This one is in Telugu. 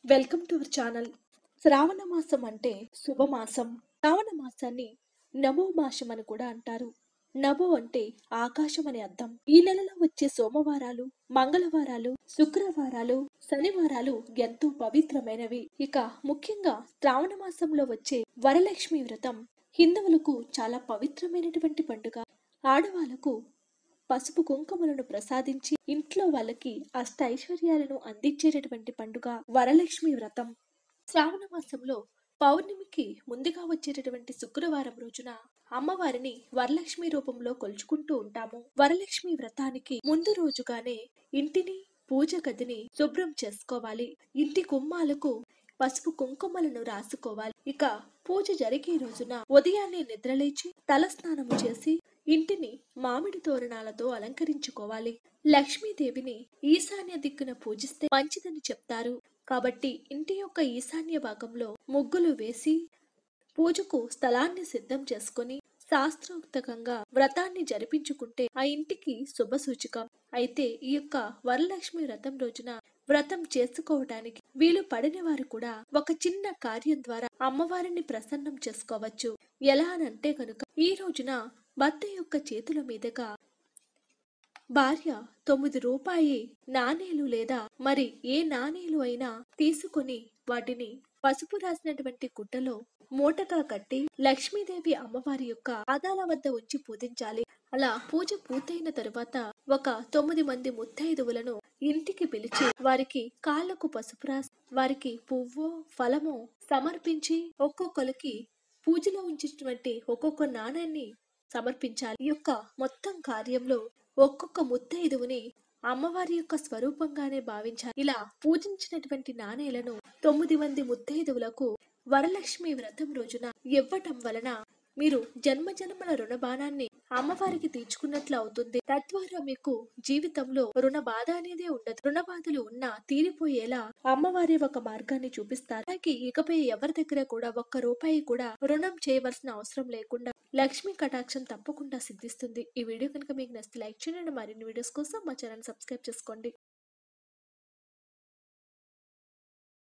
వెల్కమ్ టు అవర్ ఛానల్ శ్రావణ మాసం అంటే శుభమాసం శ్రావణ మాసాన్ని నమో మాసం అని కూడా అంటారు నభో అంటే ఆకాశం అని అర్థం ఈ నెలలో వచ్చే సోమవారాలు మంగళవారాలు శుక్రవారాలు శనివారాలు ఎంతో పవిత్రమైనవి ఇక ముఖ్యంగా శ్రావణ మాసంలో వచ్చే వరలక్ష్మి వ్రతం హిందువులకు చాలా పవిత్రమైనటువంటి పండుగ ఆడవాళ్లకు పసుపు కుంకుమలను ప్రసాదించి ఇంట్లో వాళ్ళకి అష్ట ఐశ్వర్యాలను అందించేటటువంటి పండుగ వరలక్ష్మి వ్రతం శ్రావణ మాసంలో పౌర్ణమికి ముందుగా వచ్చేటటువంటి శుక్రవారం రోజున అమ్మవారిని వరలక్ష్మి రూపంలో కొలుచుకుంటూ ఉంటాము వరలక్ష్మి వ్రతానికి ముందు రోజుగానే ఇంటిని పూజ గదిని శుభ్రం చేసుకోవాలి ఇంటి కుమ్మాలకు పసుపు కుంకుమలను రాసుకోవాలి ఇక పూజ జరిగే రోజున ఉదయాన్నే నిద్రలేచి తలస్నానము చేసి ఇంటిని మామిడి తోరణాలతో అలంకరించుకోవాలి లక్ష్మీదేవిని ఈశాన్య దిక్కున పూజిస్తే మంచిదని చెప్తారు కాబట్టి ఇంటి యొక్క ఈశాన్య భాగంలో ముగ్గులు వేసి పూజకు స్థలాన్ని సిద్ధం చేసుకొని శాస్త్రోక్తకంగా వ్రతాన్ని జరిపించుకుంటే ఆ ఇంటికి శుభ సూచకం అయితే ఈ యొక్క వరలక్ష్మి వ్రతం రోజున వ్రతం చేసుకోవటానికి వీలు పడిన వారు కూడా ఒక చిన్న కార్యం ద్వారా అమ్మవారిని ప్రసన్నం చేసుకోవచ్చు ఎలా అనంటే కనుక ఈ రోజున భర్త యొక్క చేతుల మీదుగా భార్య తొమ్మిది రూపాయి నాణేలు లేదా మరి ఏ నాణేలు అయినా తీసుకొని వాటిని పసుపు రాసినటువంటి గుడ్డలో మూటగా కట్టి లక్ష్మీదేవి అమ్మవారి యొక్క పాదాల వద్ద ఉంచి పూజించాలి అలా పూజ పూర్తయిన తరువాత ఒక తొమ్మిది మంది ముత్తైదువులను ఇంటికి పిలిచి వారికి కాళ్లకు పసుపు రాసి వారికి పువ్వు ఫలము సమర్పించి ఒక్కొక్కరికి పూజలో ఉంచినటువంటి ఒక్కొక్క నాణాన్ని సమర్పించాలి ఈ యొక్క మొత్తం కార్యంలో ఒక్కొక్క ముత్తైదువుని అమ్మవారి యొక్క స్వరూపంగానే భావించాలి ఇలా పూజించినటువంటి నాణేలను తొమ్మిది మంది ముత్తైదువులకు వరలక్ష్మి వ్రతం రోజున ఇవ్వటం వలన మీరు జన్మ జన్మల రుణబాణాన్ని అమ్మవారికి తీర్చుకున్నట్లు అవుతుంది తద్వారా మీకు జీవితంలో రుణ బాధ అనేదే ఉండదు రుణ బాధలు ఉన్నా తీరిపోయేలా అమ్మవారి ఒక మార్గాన్ని చూపిస్తారు అలాగే ఇకపై ఎవరి దగ్గర కూడా ఒక్క రూపాయి కూడా రుణం చేయవలసిన అవసరం లేకుండా లక్ష్మీ కటాక్షం తప్పకుండా సిద్ధిస్తుంది ఈ వీడియో కనుక మీకు నచ్చితే లైక్ చేయండి మరిన్ని వీడియోస్ కోసం మా ఛానల్ సబ్స్క్రైబ్ చేసుకోండి